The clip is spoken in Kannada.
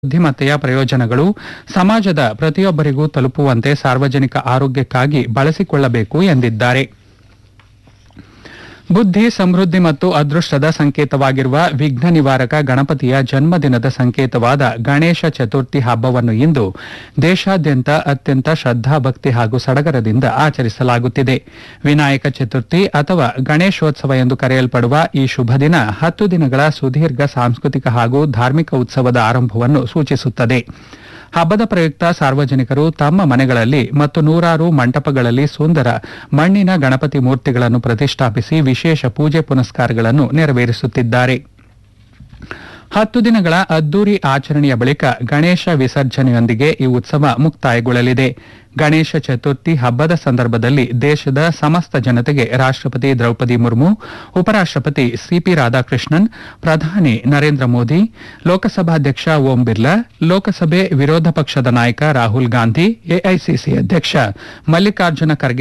ಬುದ್ಧಿಮತ್ತೆಯ ಪ್ರಯೋಜನಗಳು ಸಮಾಜದ ಪ್ರತಿಯೊಬ್ಬರಿಗೂ ತಲುಪುವಂತೆ ಸಾರ್ವಜನಿಕ ಆರೋಗ್ಯಕ್ಕಾಗಿ ಬಳಸಿಕೊಳ್ಳಬೇಕು ಎಂದಿದ್ದಾರೆ ಬುದ್ಧಿ ಸಮೃದ್ಧಿ ಮತ್ತು ಅದೃಷ್ಟದ ಸಂಕೇತವಾಗಿರುವ ವಿಘ್ನ ನಿವಾರಕ ಗಣಪತಿಯ ಜನ್ಮದಿನದ ಸಂಕೇತವಾದ ಗಣೇಶ ಚತುರ್ಥಿ ಹಬ್ಬವನ್ನು ಇಂದು ದೇಶಾದ್ಯಂತ ಅತ್ಯಂತ ಶ್ರದ್ಧಾಭಕ್ತಿ ಹಾಗೂ ಸಡಗರದಿಂದ ಆಚರಿಸಲಾಗುತ್ತಿದೆ ವಿನಾಯಕ ಚತುರ್ಥಿ ಅಥವಾ ಗಣೇಶೋತ್ಸವ ಎಂದು ಕರೆಯಲ್ಪಡುವ ಈ ಶುಭ ದಿನ ಹತ್ತು ದಿನಗಳ ಸುದೀರ್ಘ ಸಾಂಸ್ಕೃತಿಕ ಹಾಗೂ ಧಾರ್ಮಿಕ ಉತ್ಸವದ ಆರಂಭವನ್ನು ಸೂಚಿಸುತ್ತದೆ ಹಬ್ಬದ ಪ್ರಯುಕ್ತ ಸಾರ್ವಜನಿಕರು ತಮ್ಮ ಮನೆಗಳಲ್ಲಿ ಮತ್ತು ನೂರಾರು ಮಂಟಪಗಳಲ್ಲಿ ಸುಂದರ ಮಣ್ಣಿನ ಗಣಪತಿ ಮೂರ್ತಿಗಳನ್ನು ಪ್ರತಿಷ್ಠಾಪಿಸಿ ವಿಶೇಷ ಪೂಜೆ ಪುನಸ್ಕಾರಗಳನ್ನು ನೆರವೇರಿಸುತ್ತಿದ್ದಾರೆ ಹತ್ತು ದಿನಗಳ ಅದ್ದೂರಿ ಆಚರಣೆಯ ಬಳಿಕ ಗಣೇಶ ವಿಸರ್ಜನೆಯೊಂದಿಗೆ ಈ ಉತ್ಸವ ಮುಕ್ತಾಯಗೊಳ್ಳಲಿದೆ ಗಣೇಶ ಚತುರ್ಥಿ ಹಬ್ಬದ ಸಂದರ್ಭದಲ್ಲಿ ದೇಶದ ಸಮಸ್ತ ಜನತೆಗೆ ರಾಷ್ಟಪತಿ ದ್ರೌಪದಿ ಮುರ್ಮು ಉಪರಾಷ್ಟಪತಿ ಸಿಪಿ ರಾಧಾಕೃಷ್ಣನ್ ಪ್ರಧಾನಿ ನರೇಂದ್ರ ಮೋದಿ ಲೋಕಸಭಾಧ್ಯಕ್ಷ ಓಂ ಬಿರ್ಲಾ ಲೋಕಸಭೆ ವಿರೋಧ ಪಕ್ಷದ ನಾಯಕ ರಾಹುಲ್ ಗಾಂಧಿ ಎಐಸಿಸಿ ಅಧ್ಯಕ್ಷ ಮಲ್ಲಿಕಾರ್ಜುನ ಖರ್ಗೆ